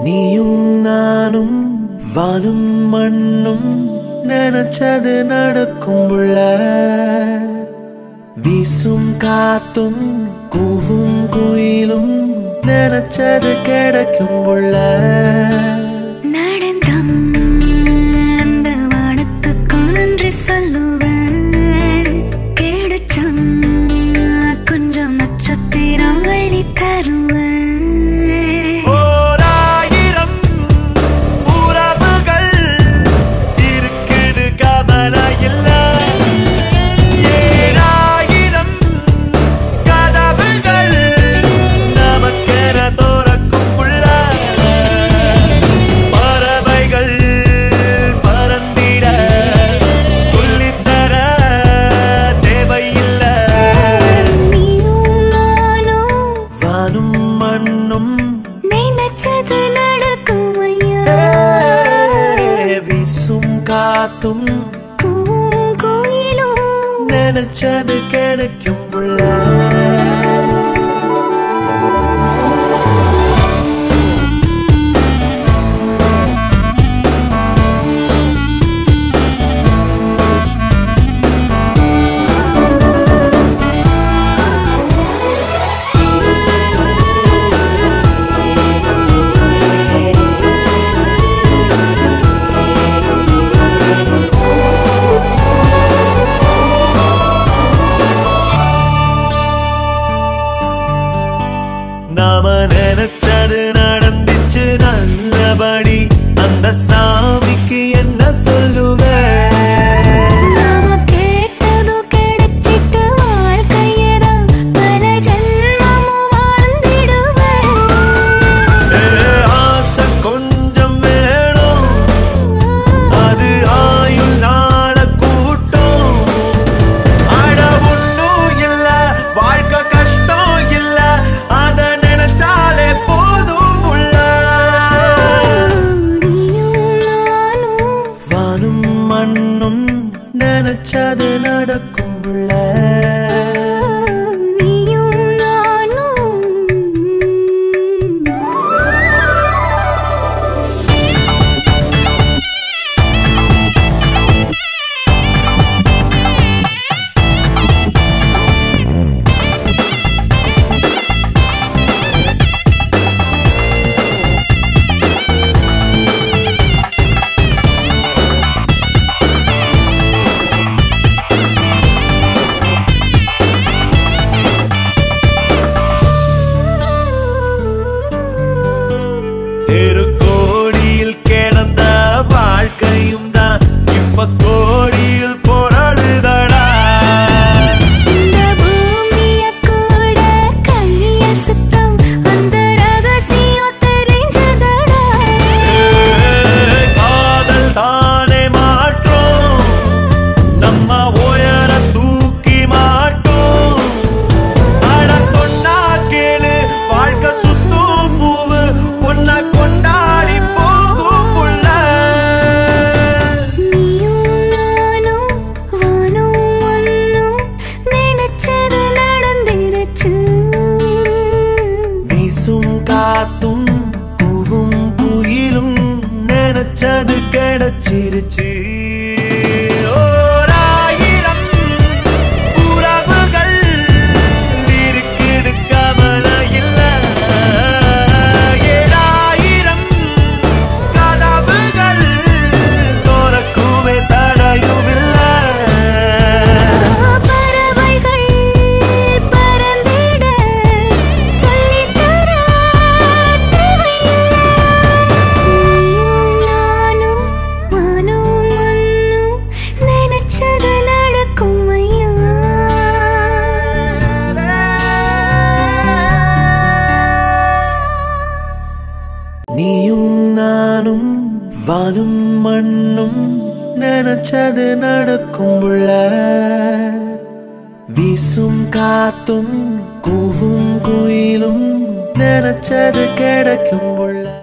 நீயும் நானும் வானும் மண்ணும் நினைச்சது நடக்கும் புள்ள வீசும் காத்தும் கூவும் குயிலும் நினைச்சது கிடைக்கும் புள்ள நடந்தம் அந்த வானத்துக்கு நன்றி சொல்லுவேன் கிடைச்சும் கொஞ்சம் நட்சத்திரம் வழி தருவேன் ஓராயிரம் உறவுகள் இருக்குது கவலை இல்ல ஏழாயிரம் கதவுகள் நமக்கென தோறக்கும் உள்ள பறவைகள் பறந்திட சொல்லித்தர தேவையில்லை நீயும் நானும் வானும் மண்ணும் நினைச்சது நடக்கும் ஐயா வீசும் காத்தும் கூவும் கோயிலும் நினைச்சது கிடைக்கும் புள்ள நாம நினைச்சது நடந்துச்சு நல்லபடி அந்த சாமிக்கு என்ன சொல்லுவேன் நாம கேட்டது கிடைச்சிட்டு வாழ்க்கையதான் பல ஜென்மமும் வாழ்ந்திடுவேன் ஏ, ஆசை கொஞ்சம் வேணும் அது ஆயுள் நாள கூட்டம் அட ஒண்ணும் இல்ல வாழ்க்கை கஷ்டம் இல்ல அத நினைச்சாலே போதும் உள்ள நீயும் நானும் வானும் மண்ணும் நினைச்சது நடக்கும் உள்ள நீயும் நானும் தெருக்கோடியில் கிடந்த வாழ்க்கையும் தான் இப்ப கோடியில் பொருளுதடா இந்த பூமிய கூட கையில் சுத்தம் அந்த ரகசியம் தெரிஞ்சதடா காதல் தானே மாற்றோம் நம்ம உயர தூக்கி மாட்டோம் அட சொன்னா கேளு வாழ்க்கை சுத்தும் பூவு உன்னை கொண்டாடி போகும் புள்ள நீயும் நானும் வானும் ஒன்னும் நினைச்சது நடந்துருச்சு வீசும் காத்தும் பூவும் குயிலும் நினைச்சது கிடைச்சிருச்சு ஓராயிரம் உறவுகள் இருக்குது கவலை இல்ல ஏழாயிரம் கதவுகள் தோறக்குவே தடையும் இல்லை பறவைகள் பறந்திட சொல்லித்தர தேவையில்லை நீயும் நானும் வானும் மண்ணும் நினைச்சது நடக்கும் ஐயா நீயும் நானும் வானும் மண்ணும் நினைச்சது நடக்கும் புள்ள வீசும் காத்தும் கூவும் குயிலும் நினைச்சது கிடைக்கும் புள்ள